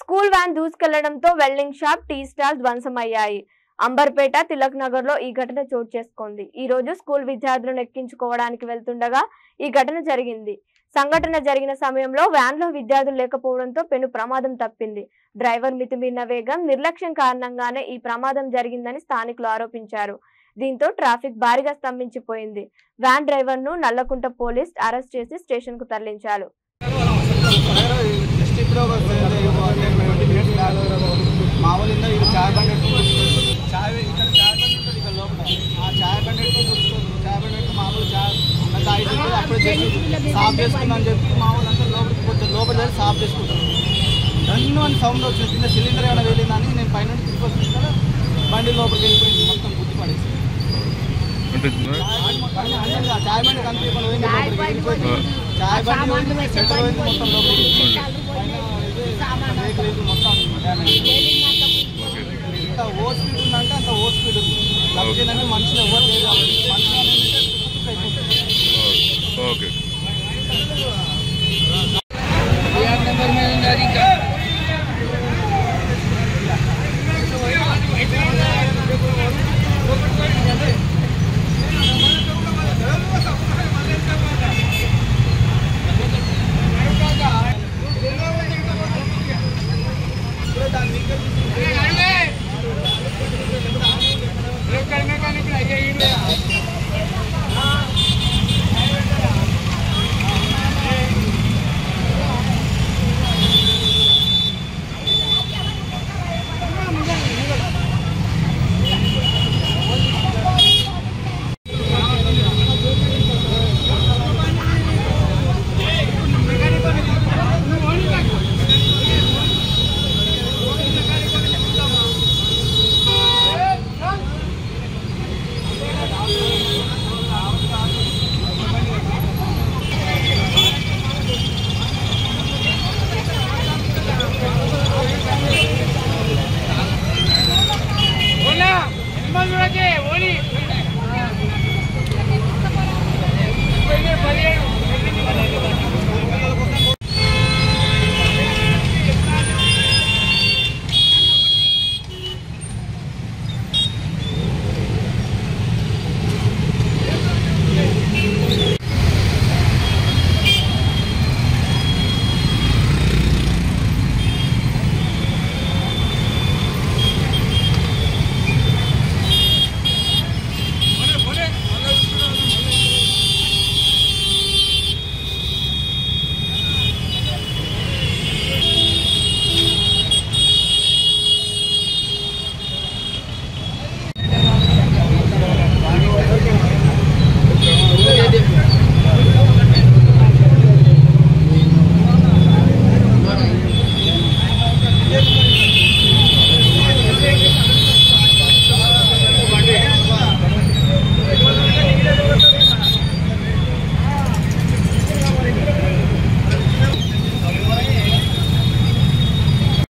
school van దూసుకెళ్లడంతో welding shop tea stall ధ్వంసమయ్యాయి అంబర్పేట తిలక్ నగర్ లో ఈ ఘటన చోటు చేసుకుంది ఈ రోజు స్కూల్ విద్యార్థులను ఎక్కించుకోవడానికి వెళ్తుండగా ఈ ఘటన జరిగింది సంఘటన జరిగిన సమయంలో వ్యాన్ లో విద్యార్థులు లేకపోవడంతో పెను ప్రమాదం తప్పింది డ్రైవర్ మితిమీరిన వేగం నిర్లక్ష్యం కారణంగానే ఈ ప్రమాదం జరిగిందని స్థానికులు ఆరోపించారు దీంతో ట్రాఫిక్ భారీగా స్తంభించిపోయింది వ్యాన్ డ్రైవర్ ను నల్లకుంట పోలీస్ అరెస్ట్ చేసి స్టేషన్ కు తరలించారు జస్ట్ ఇప్పుడు ఒక ట్వంటీ మినిట్స్ బ్యాక్ మా వాళ్ళు ఇందా ఇది చాయ్ బండి ఎట్టుకొని చాయ్ ఇక్కడ చాయ్ బండి ఉంటుంది ఇక్కడ లోపల ఆ చాయ్ బండి ఎట్టుకొని కూర్చున్నారు చాయ్ బండి ఎట్టు మామూలు చాయ్ అంతా అయిపోయింది అప్పుడే జస్ట్ సాఫ్ చేసుకుందని చెప్పి మా వాళ్ళు అంతా లోపలికి కొంచెం లోపల దగ్గర సాఫ్ చేసుకుంటారు రన్ను అని సౌండ్ వచ్చింది కింద సిలిండర్ ఏమైనా వెళ్ళిందని నేను పైన తిరిగి వచ్చిన కదా బండి లోపలికి వెళ్ళిపోయింది మొత్తం గుర్తు పడేసి చాయ్ బండి కనిపించకుండా పోయింది లోపలికి వెళ్ళిపోయింది చాయ్ బండి పోయింది సెంటర్ పోయింది మొత్తం లోపలికి పైన ఇది బ్రేక్ లేదు మొత్తం డ్యామేజ్ ఎంత ఓవర్ స్పీడ్ ఉందంటే అంత ఓవర్ స్పీడ్ ఉంది కాబట్టి ఏంటంటే మనుషులు ఎవరు లేదు కాబట్టి మనుషులు అనేది అయిపోతుంది ఓకే